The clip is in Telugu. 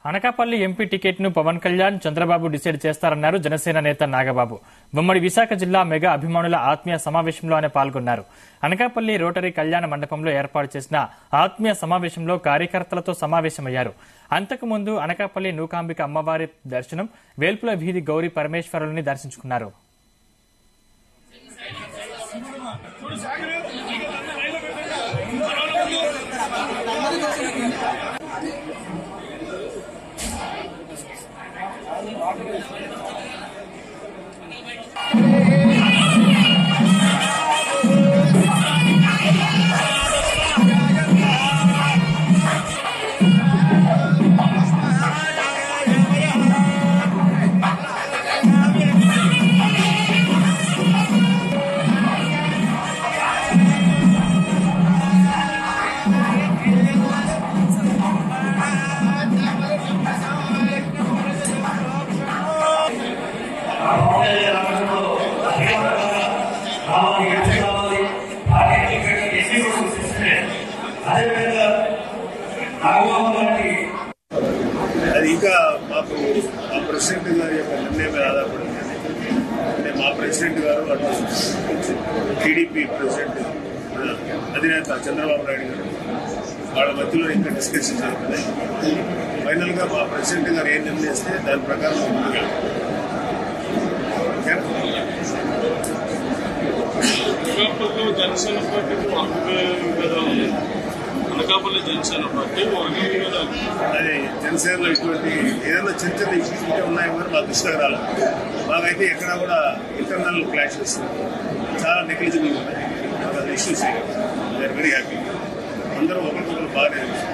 అనకాపల్లి ఎంపీ టికెట్ ను పవన్ కళ్యాణ్ చంద్రబాబు డిసైడ్ చేస్తారన్నారు జనసేన నేత నాగబాబు ఉమ్మడి విశాఖ జిల్లా మెగా అభిమానుల ఆత్మీయ సమావేశంలో ఆయన పాల్గొన్నారు అనకాపల్లి రోటరీ కళ్యాణ మండపంలో ఏర్పాటు చేసిన ఆత్మీయ సమావేశంలో కార్యకర్తలతో సమావేశమయ్యారు అంతకుముందు అనకాపల్లి నూకాంబిక అమ్మవారి దర్శనం వేల్పుల వీధి గౌరీ పరమేశ్వరుల్ని దర్శించుకున్నారు అది ఇంకా మాకు మా ప్రెసిడెంట్ గారి యొక్క నిర్ణయం మీద ఆధారపడి ఉంది అంటే మా ప్రెసిడెంట్ గారు అటు టీడీపీ ప్రెసిడెంట్ అధినేత చంద్రబాబు నాయుడు గారు వాళ్ళ మధ్యలో ఇంకా డిస్కషన్ జరుగుతున్నాయి ఫైనల్ గా మా ప్రెసిడెంట్ గారు ఏం నిర్ణయిస్తే దాని ప్రకారం మేము ముందుకెళ్తాం ఓకేనా? అనకాపల్లి జనసేన పార్టీకి ఒక కదా ఉంది అనకాపల్లి జనసేన పార్టీ ఒక కదా అది జనసేనలో ఇటువంటి ఏదైనా చిన్న చిన్న ఇష్యూస్ ఉంటే ఉన్నాయి కానీ మా దృష్టికి రాలేదు మాకైతే ఎక్కడ కూడా ఇంటర్నల్ క్లాషెస్ చాలా నెగ్లిజిబుల్ ఉన్నాయి ఇష్యూస్ వీఆర్ వెరీ హ్యాపీ అందరూ ఒకరికొకరు బాగానే